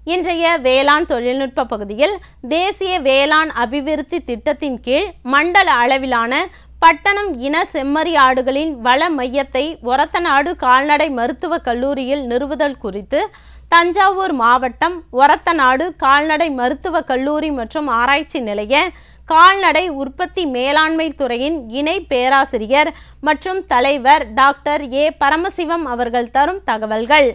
இன்றைய வேளாண் தொழில்நுட்ப பகுதியில் தேசிய வேளாண் அபிவிருத்தி திட்டத்தின் கீழ் மண்டல அளவிலான பட்டணம் இன செம்மறி ஆடுகளின் வள மையத்தை ஒரத்தநாடு கால்நடை மருத்துவக் கல்லூரியில் நிறுவுதல் குறித்து தஞ்சாவூர் மாவட்டம் ஒரத்தநாடு கால்நடை மருத்துவக் கல்லூரி மற்றும் ஆராய்ச்சி நிலைய கால்நடை உற்பத்தி மேலாண்மை துறையின் இணை பேராசிரியர் மற்றும் தலைவர் டாக்டர் ஏ பரமசிவம் அவர்கள் தரும் தகவல்கள்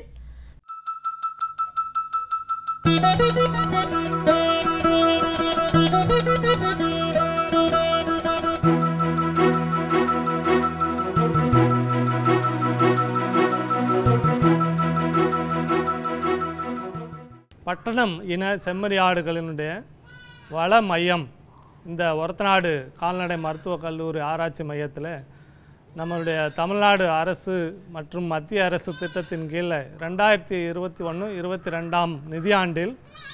பட்டணம் இன செம்மறி ஆடுகளினுடைய வள மையம் இந்த ஒரத்தநாடு கால்நடை மருத்துவக் கல்லூரி ஆராய்ச்சி மையத்தில் நம்மளுடைய தமிழ்நாடு அரசு மற்றும் மத்திய அரசு திட்டத்தின் கீழே ரெண்டாயிரத்தி இருபத்தி ஒன்று இருபத்தி ரெண்டாம் நிதியாண்டில்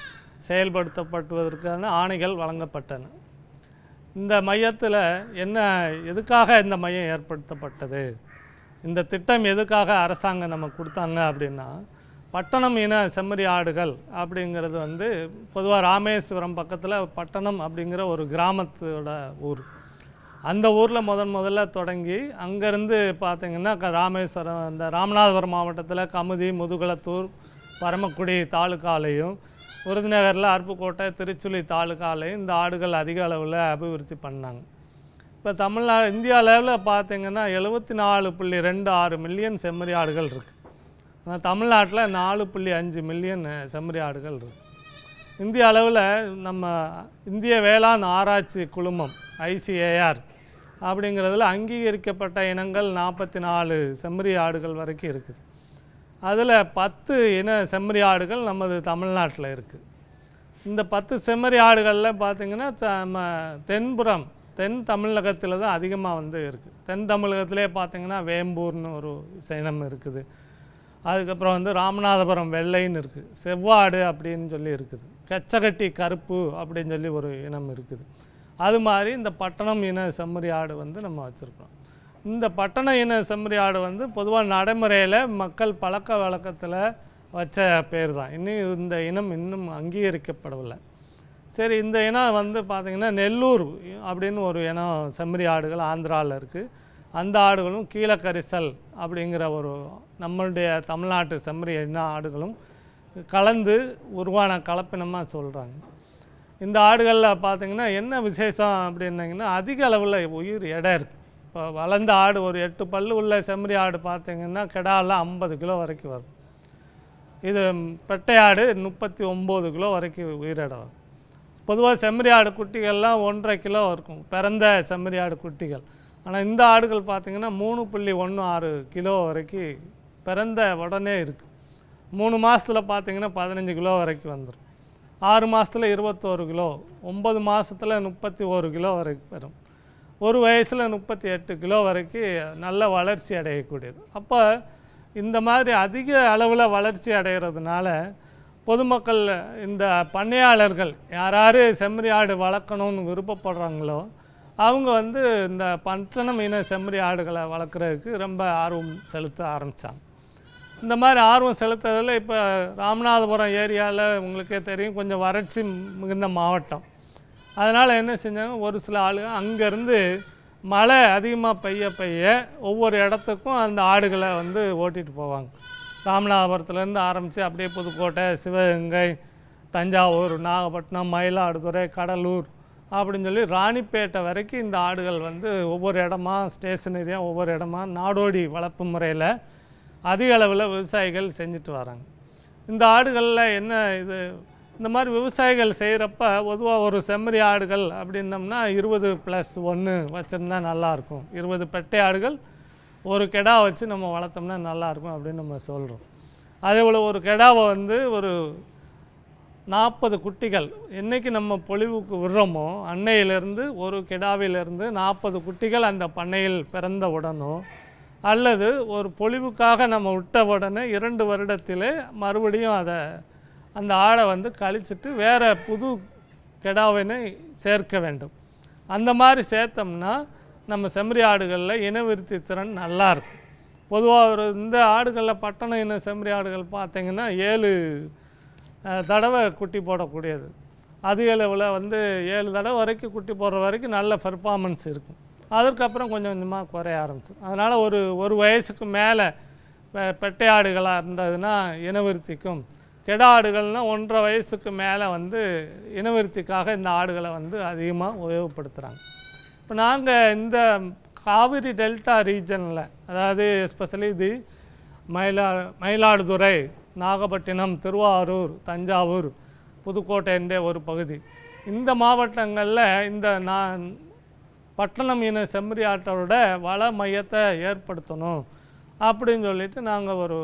செயல்படுத்தப்படுவதற்கான ஆணைகள் வழங்கப்பட்டன இந்த மையத்தில் என்ன எதுக்காக இந்த மையம் ஏற்படுத்தப்பட்டது இந்த திட்டம் எதுக்காக அரசாங்கம் நமக்கு கொடுத்தாங்க அப்படின்னா பட்டணம் இன செம்மறி ஆடுகள் அப்படிங்கிறது வந்து பொதுவாக ராமேஸ்வரம் பக்கத்தில் பட்டணம் அப்படிங்கிற ஒரு கிராமத்தோட ஊர் அந்த ஊரில் முதன் முதல்ல தொடங்கி அங்கேருந்து பார்த்தீங்கன்னா க- ராமேஸ்வரம் இந்த ராமநாதபுரம் மாவட்டத்தில் கமுதி முதுகுளத்தூர் பரமக்குடி தாலுக்காலையும் விருதுநகரில் அருப்புக்கோட்டை திருச்சுழி தாலுக்காலையும் இந்த ஆடுகள் அதிக அளவில் அபிவிருத்தி பண்ணாங்க இப்போ தமிழ்நாடு இந்தியா லெவலில் பார்த்தீங்கன்னா எழுபத்தி நாலு புள்ளி ரெண்டு ஆறு மில்லியன் செம்மறி ஆடுகள் இருக்குது ஆனால் தமிழ்நாட்டில் நாலு புள்ளி அஞ்சு மில்லியன் செம்மறி ஆடுகள் இருக்குது இந்திய அளவில் நம்ம இந்திய வேளாண் ஆராய்ச்சி குழுமம் ஐசிஏஆர் அப்படிங்கிறதுல அங்கீகரிக்கப்பட்ட இனங்கள் நாற்பத்தி நாலு செம்மறி ஆடுகள் வரைக்கும் இருக்குது அதில் பத்து இன செம்மறி ஆடுகள் நமது தமிழ்நாட்டில் இருக்குது இந்த பத்து செம்மறி ஆடுகளில் பார்த்தீங்கன்னா த- நம்ம தென்புறம் தென் தமிழகத்தில் தான் அதிகமாக வந்து இருக்குது தென் தமிழகத்திலே பார்த்தீங்கன்னா வேம்பூர்னு ஒரு இனம் இருக்குது அதுக்கப்புறம் வந்து ராமநாதபுரம் வெள்ளைன்னு இருக்குது செவ்வாடு அப்படின்னு சொல்லி இருக்குது கச்சகட்டி கருப்பு அப்படின்னு சொல்லி ஒரு இனம் இருக்குது அது மாதிரி இந்த பட்டணம் இன செம்மறி ஆடு வந்து நம்ம வச்சுருக்கோம் இந்த பட்டண இன செம்மறி ஆடு வந்து பொதுவாக நடைமுறையில் மக்கள் பழக்க வழக்கத்தில் வச்ச பேர் தான் இன்னும் இந்த இனம் இன்னும் அங்கீகரிக்கப்படவில்லை சரி இந்த இனம் வந்து பார்த்திங்கன்னா நெல்லூர் அப்படின்னு ஒரு இனம் செம்மறி ஆடுகள் ஆந்திராவில் இருக்குது அந்த ஆடுகளும் கீழக்கரிசல் அப்படிங்கிற ஒரு நம்மளுடைய தமிழ்நாட்டு செம்மறி இன ஆடுகளும் கலந்து உருவான கலப்பினமாக சொல்கிறாங்க இந்த ஆடுகளில் பார்த்தீங்கன்னா என்ன விசேஷம் அப்படின்னீங்கன்னா அதிக அளவில் உயிர் எடை இருக்குது இப்போ வளர்ந்த ஆடு ஒரு எட்டு பல்லு உள்ள செம்மறி ஆடு பார்த்தீங்கன்னா கெடாவில் ஐம்பது கிலோ வரைக்கும் வரும் இது பெட்டை ஆடு முப்பத்தி ஒம்பது கிலோ வரைக்கும் உயிரிட வரும் பொதுவாக செம்மறி ஆடு குட்டிகள்லாம் ஒன்றரை கிலோ இருக்கும் பிறந்த செம்மறி ஆடு குட்டிகள் ஆனால் இந்த ஆடுகள் பார்த்திங்கன்னா மூணு புள்ளி ஒன்று ஆறு கிலோ வரைக்கும் பிறந்த உடனே இருக்குது மூணு மாதத்தில் பார்த்தீங்கன்னா பதினஞ்சு கிலோ வரைக்கும் வந்துடும் ஆறு மாதத்தில் இருபத்தோரு கிலோ ஒம்பது மாதத்தில் முப்பத்தி ஒரு கிலோ வரைக்கும் வரும் ஒரு வயசில் முப்பத்தி எட்டு கிலோ வரைக்கும் நல்ல வளர்ச்சி அடையக்கூடியது அப்போ இந்த மாதிரி அதிக அளவில் வளர்ச்சி அடைகிறதுனால பொதுமக்கள் இந்த பண்ணையாளர்கள் யாராரு செம்மறி ஆடு வளர்க்கணும்னு விருப்பப்படுறாங்களோ அவங்க வந்து இந்த பட்டணம் இன செம்மறி ஆடுகளை வளர்க்குறதுக்கு ரொம்ப ஆர்வம் செலுத்த ஆரம்பித்தாங்க இந்த மாதிரி ஆர்வம் செலுத்துறதுல இப்போ ராமநாதபுரம் ஏரியாவில் உங்களுக்கே தெரியும் கொஞ்சம் வறட்சி மிகுந்த மாவட்டம் அதனால் என்ன செஞ்சாங்க ஒரு சில ஆளுங்க அங்கேருந்து மழை அதிகமாக பெய்ய பெய்ய ஒவ்வொரு இடத்துக்கும் அந்த ஆடுகளை வந்து ஓட்டிகிட்டு போவாங்க ராமநாதபுரத்துலேருந்து ஆரம்பித்து அப்படியே புதுக்கோட்டை சிவகங்கை தஞ்சாவூர் நாகப்பட்டினம் மயிலாடுதுறை கடலூர் அப்படின்னு சொல்லி ராணிப்பேட்டை வரைக்கும் இந்த ஆடுகள் வந்து ஒவ்வொரு இடமா ஸ்டேஷனரியாக ஒவ்வொரு இடமா நாடோடி வளர்ப்பு முறையில் அதிக அளவில் விவசாயிகள் செஞ்சுட்டு வராங்க இந்த ஆடுகளில் என்ன இது இந்த மாதிரி விவசாயிகள் செய்கிறப்ப பொதுவாக ஒரு செம்மறி ஆடுகள் அப்படின்னம்னா இருபது ப்ளஸ் ஒன்று வச்சுருந்தா நல்லாயிருக்கும் இருபது பெட்டை ஆடுகள் ஒரு கெடா வச்சு நம்ம வளர்த்தோம்னா நல்லாயிருக்கும் அப்படின்னு நம்ம சொல்கிறோம் அதே போல் ஒரு கெடாவை வந்து ஒரு நாற்பது குட்டிகள் என்னைக்கு நம்ம பொலிவுக்கு விடுறோமோ அன்னையிலிருந்து ஒரு கிடாவிலிருந்து நாற்பது குட்டிகள் அந்த பண்ணையில் பிறந்த உடனோ அல்லது ஒரு பொலிவுக்காக நம்ம விட்ட உடனே இரண்டு வருடத்திலே மறுபடியும் அதை அந்த ஆடை வந்து கழிச்சிட்டு வேற புது கெடாவினை சேர்க்க வேண்டும் அந்த மாதிரி சேர்த்தோம்னா நம்ம செம்மறி ஆடுகளில் இனவிருத்தி திறன் நல்லா இருக்கும் பொதுவாக ஒரு இந்த ஆடுகளில் பட்டண இன செம்மறி ஆடுகள் பார்த்தீங்கன்னா ஏழு அஹ், தடவை குட்டி போடக்கூடியது அதிக அளவில் வந்து ஏழு தடவை வரைக்கும் குட்டி போடுற வரைக்கும் நல்ல பெர்ஃபார்மன்ஸ் இருக்கும் அதுக்கப்புறம் கொஞ்சம் கொஞ்சமாக குறைய ஆரம்பிச்சிடும் அதனால் ஒரு ஒரு வயசுக்கு மேலே பெட்டை ஆடுகளாக இருந்ததுன்னா இனவிருத்திக்கும் கெடா ஆடுகள்னால் ஒன்றரை வயசுக்கு மேலே வந்து இனவிருத்திக்காக இந்த ஆடுகளை வந்து அதிகமாக உபயோகப்படுத்துகிறாங்க இப்போ நாங்கள் இந்த காவிரி டெல்டா ரீஜனில் அதாவது எஸ்பெஷலி இது மயிலா மயிலாடுதுறை நாகப்பட்டினம் திருவாரூர் தஞ்சாவூர் புதுக்கோட்டை என்ற ஒரு பகுதி இந்த மாவட்டங்களில் இந்த நான் பட்டணம் இன செம்மறி ஆட்டோட வள மையத்தை ஏற்படுத்தணும் அப்படின்னு சொல்லிட்டு நாங்கள் ஒரு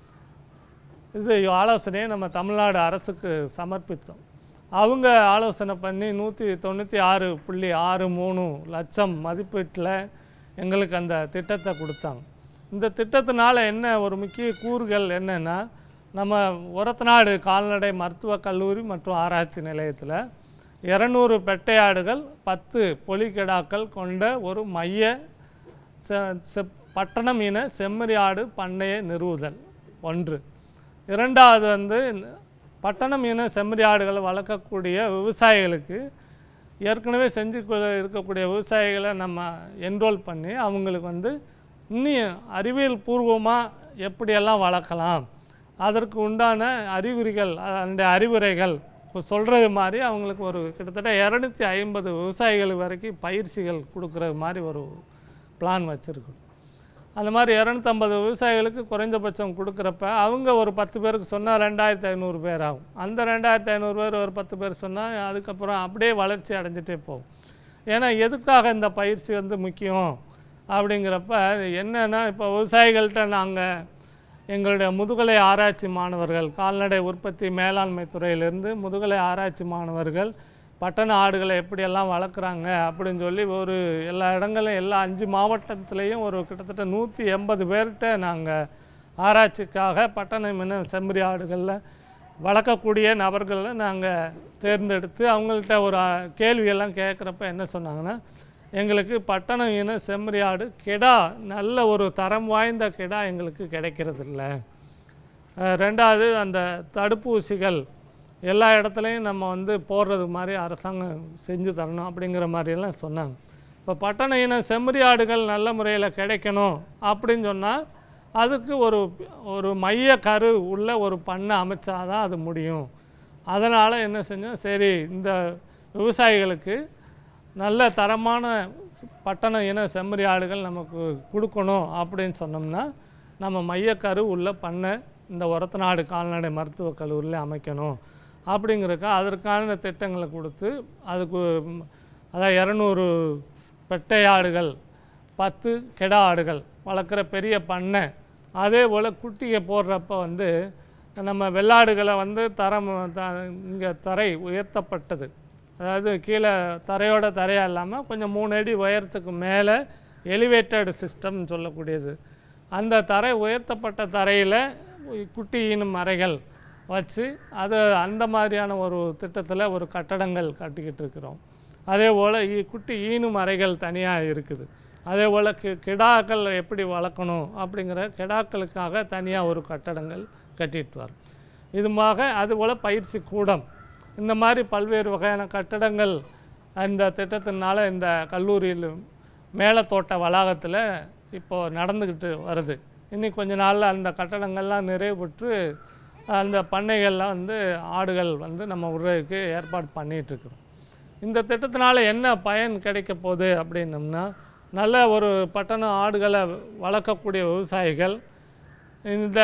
இது ஆலோசனையை நம்ம தமிழ்நாடு அரசுக்கு சமர்ப்பித்தோம் அவங்க ஆலோசனை பண்ணி நூற்றி தொண்ணூற்றி ஆறு புள்ளி ஆறு மூணு லட்சம் மதிப்பீட்டில் எங்களுக்கு அந்த திட்டத்தை கொடுத்தாங்க இந்த திட்டத்தினால என்ன ஒரு முக்கிய கூறுகள் என்னென்னா நம்ம ஒரத்தநாடு கால்நடை மருத்துவக் கல்லூரி மற்றும் ஆராய்ச்சி நிலையத்தில் இரநூறு பெட்டையாடுகள் பத்து பொலிக்கெடாக்கள் கொண்ட ஒரு மைய செ- செப்- பட்டணம் இன செம்மறி ஆடு பண்ணையை நிறுவுதல் ஒன்று இரண்டாவது வந்து இந்த பட்டணம் இன செம்மறி ஆடுகளை வளர்க்கக்கூடிய விவசாயிகளுக்கு ஏற்கனவே செஞ்சு கொ- இருக்கக்கூடிய விவசாயிகளை நம்ம என்ரோல் பண்ணி அவங்களுக்கு வந்து இன்னும் அறிவியல் பூர்வமாக எப்படியெல்லாம் வளர்க்கலாம் அதற்கு உண்டான அறிகுறிகள் அந்த அறிவுரைகள் சொல்கிறது மாதிரி அவங்களுக்கு ஒரு கிட்டத்தட்ட இரநூத்தி ஐம்பது விவசாயிகள் வரைக்கும் பயிற்சிகள் கொடுக்குறது மாதிரி ஒரு பிளான் வச்சுருக்கோம் அந்த மாதிரி இரநூத்தம்பது விவசாயிகளுக்கு குறைஞ்சபட்சம் கொடுக்குறப்ப அவங்க ஒரு பத்து பேருக்கு சொன்னால் ரெண்டாயிரத்தி ஐநூறு பேர் ஆகும் அந்த ரெண்டாயிரத்தி ஐநூறு பேர் ஒரு பத்து பேர் சொன்னால் அதுக்கப்புறம் அப்படியே வளர்ச்சி அடைஞ்சிட்டே போகும் ஏன்னா எதுக்காக இந்த பயிற்சி வந்து முக்கியம் அப்படிங்கிறப்ப என்னன்னா இப்போ விவசாயிகள்கிட்ட நாங்கள் எங்களுடைய முதுகலை ஆராய்ச்சி மாணவர்கள் கால்நடை உற்பத்தி மேலாண்மை துறையிலிருந்து முதுகலை ஆராய்ச்சி மாணவர்கள் பட்டண ஆடுகளை எப்படியெல்லாம் வளர்க்குறாங்க அப்படின்னு சொல்லி ஒரு எல்லா இடங்களையும் எல்லா அஞ்சு மாவட்டத்துலேயும் ஒரு கிட்டத்தட்ட நூற்றி எண்பது பேர்கிட்ட நாங்கள் ஆராய்ச்சிக்காக பட்டண மின்ன செம்மறி ஆடுகளில் வளர்க்கக்கூடிய நபர்களை நாங்கள் தேர்ந்தெடுத்து அவங்கள்ட்ட ஒரு ஆ, கேள்வியெல்லாம் கேட்குறப்ப என்ன சொன்னாங்கன்னா எங்களுக்கு பட்டணம் இன செம்மறி ஆடு கெடா நல்ல ஒரு தரம் வாய்ந்த கெடா எங்களுக்கு கிடைக்கிறதில்ல அஹ் ரெண்டாவது அந்த தடுப்பூசிகள் எல்லா இடத்துலையும் நம்ம வந்து போடுறது மாதிரி அரசாங்கம் செஞ்சு தரணும் அப்படிங்கிற மாதிரியெல்லாம் சொன்னாங்க இப்போ பட்டண இன செம்மறி ஆடுகள் நல்ல முறையில் கிடைக்கணும் அப்படின்னு சொன்னால் அதுக்கு ஒரு ஒரு மைய கரு உள்ள ஒரு பண்ணை அமைச்சாதான் அது முடியும் அதனால் என்ன செஞ்சோம் சரி இந்த விவசாயிகளுக்கு நல்ல தரமான பட்டண இன செம்மறி ஆடுகள் நமக்கு கொடுக்கணும் அப்படின்னு சொன்னோம்னா நம்ம மையக்கரு உள்ள பண்ணை இந்த ஒரத்தநாடு கால்நடை மருத்துவக் கல்லூரியில் அமைக்கணும் அப்படிங்கிறக்க அதற்கான திட்டங்களை கொடுத்து அதுக்கு ம், அதான் இரநூறு பெட்டை ஆடுகள் பத்து கெடா ஆடுகள் வளர்க்குற பெரிய பண்ணை அதே போல் குட்டியை போடுறப்ப வந்து நம்ம வெள்ளாடுகளை வந்து தரம் த இங்கே தரை உயர்த்தப்பட்டது அதாவது கீழே தரையோட தரையாக இல்லாமல் கொஞ்சம் மூணு அடி உயரத்துக்கு மேலே எலிவேட்டட் சிஸ்டம்னு சொல்லக்கூடியது அந்த தரை உயர்த்தப்பட்ட தரையில் குட்டி ஈனும் அறைகள் வச்சு அது அந்த மாதிரியான ஒரு திட்டத்தில் ஒரு கட்டடங்கள் கட்டிக்கிட்டு இருக்கிறோம் அதே போல் குட்டி ஈனும் அறைகள் தனியாக இருக்குது அதே போல் கி கிடாக்கள் எப்படி வளர்க்கணும் அப்படிங்கிற கிடாக்களுக்காக தனியாக ஒரு கட்டடங்கள் கட்டிட்டு வரோம் இதுமாக அதுபோல் பயிற்சி கூடம் இந்த மாதிரி பல்வேறு வகையான கட்டடங்கள் அந்த திட்டத்தினால இந்த கல்லூரியில் மேலத்தோட்ட வளாகத்தில் இப்போது நடந்துக்கிட்டு வருது இன்னும் கொஞ்ச நாளில் அந்த கட்டடங்கள்லாம் நிறைவு பெற்று அந்த பண்ணைகள்லாம் வந்து ஆடுகள் வந்து நம்ம விடுறதுக்கு ஏற்பாடு பண்ணிட்டு இருக்கிறோம் இந்த திட்டத்தினால என்ன பயன் கிடைக்க போகுது அப்படின்னம்னா நல்ல ஒரு பட்டண ஆடுகளை வளர்க்கக்கூடிய விவசாயிகள் இந்த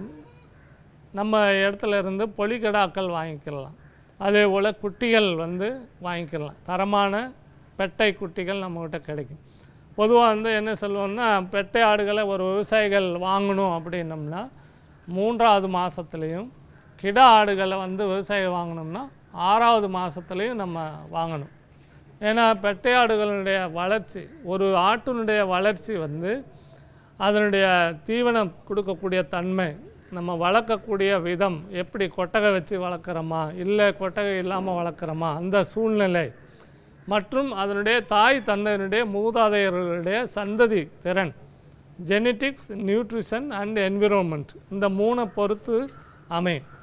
நம்ம இடத்துல இருந்து பொலிகடாக்கள் வாங்கிக்கலாம் அதே போல் குட்டிகள் வந்து வாங்கிக்கலாம் தரமான பெட்டை குட்டிகள் நம்மக்கிட்ட கிடைக்கும் பொதுவாக வந்து என்ன சொல்லுவோம்னா பெட்டை ஆடுகளை ஒரு விவசாயிகள் வாங்கணும் அப்படின்னம்னா மூன்றாவது மாதத்துலேயும் கிடா ஆடுகளை வந்து விவசாயி வாங்கினோம்னா ஆறாவது மாதத்துலேயும் நம்ம வாங்கணும் ஏன்னா பெட்டை ஆடுகளுடைய வளர்ச்சி ஒரு ஆட்டினுடைய வளர்ச்சி வந்து அதனுடைய தீவனம் கொடுக்கக்கூடிய தன்மை நம்ம வளர்க்கக்கூடிய விதம் எப்படி கொட்டகை வச்சு வளர்க்குறோமா இல்லை கொட்டகை இல்லாமல் வளர்க்குறோமா அந்த சூழ்நிலை மற்றும் அதனுடைய தாய் தந்தையினுடைய மூதாதையர்களுடைய சந்ததி திறன் ஜெனட்டிக்ஸ் நியூட்ரிஷன் அண்ட் என்விரான்மெண்ட் இந்த மூணை பொறுத்து அமையும்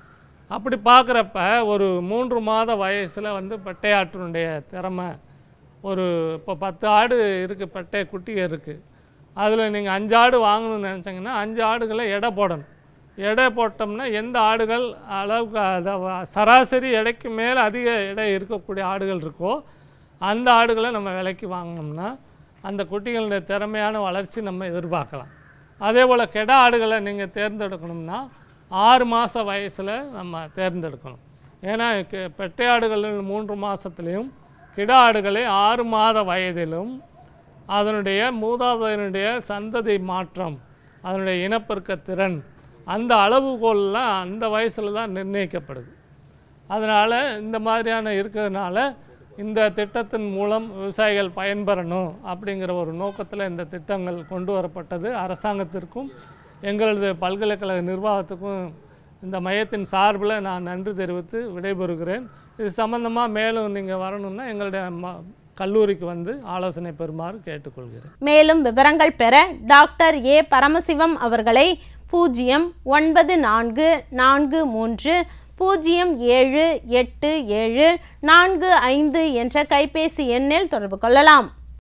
அப்படி பார்க்குறப்ப ஒரு மூன்று மாத வயசில் வந்து பெட்டையாட்டினுடைய திறமை ஒரு இப்போ பத்து ஆடு இருக்குது பெட்டை குட்டிக இருக்குது அதில் நீங்கள் அஞ்சு ஆடு வாங்கணும்னு நினச்சிங்கன்னா அஞ்சு ஆடுகளை எடை போடணும் எடை போட்டோம்னா எந்த ஆடுகள் அளவுக்கு அத- சராசரி எடைக்கு மேலே அதிக எடை இருக்கக்கூடிய ஆடுகள் இருக்கோ அந்த ஆடுகளை நம்ம விலைக்கு வாங்கினோம்னா அந்த குட்டிகளுடைய திறமையான வளர்ச்சி நம்ம எதிர்பார்க்கலாம் அதே போல் கெடா ஆடுகளை நீங்கள் தேர்ந்தெடுக்கணும்னா ஆறு மாத வயசில் நம்ம தேர்ந்தெடுக்கணும் ஏன்னா கெ- பெட்டை ஆடுகள் மூன்று மாதத்துலேயும் கிடா ஆடுகளை ஆறு மாத வயதிலும் அதனுடைய மூதாதையனுடைய சந்ததி மாற்றம் அதனுடைய இனப்பெருக்க திறன் அந்த அளவுகோல்லாம் அந்த வயசில் தான் நிர்ணயிக்கப்படுது அதனால் இந்த மாதிரியான இருக்கிறதுனால இந்த திட்டத்தின் மூலம் விவசாயிகள் பயன்பெறணும் அப்படிங்கிற ஒரு நோக்கத்தில் இந்த திட்டங்கள் கொண்டு வரப்பட்டது அரசாங்கத்திற்கும் எங்களது பல்கலைக்கழக நிர்வாகத்துக்கும் இந்த மையத்தின் சார்பில் நான் நன்றி தெரிவித்து விடைபெறுகிறேன் இது சம்பந்தமாக மேலும் நீங்கள் வரணும்னா எங்களுடைய ம கல்லூரிக்கு வந்து ஆலோசனை பெறுமாறு கேட்டுக்கொள்கிறேன் மேலும் விவரங்கள் பெற டாக்டர் ஏ பரமசிவம் அவர்களை பூஜ்ஜியம் ஒன்பது நான்கு நான்கு மூன்று பூஜ்ஜியம் ஏழு எட்டு ஏழு நான்கு ஐந்து என்ற கைபேசி எண்ணில் தொடர்பு கொள்ளலாம்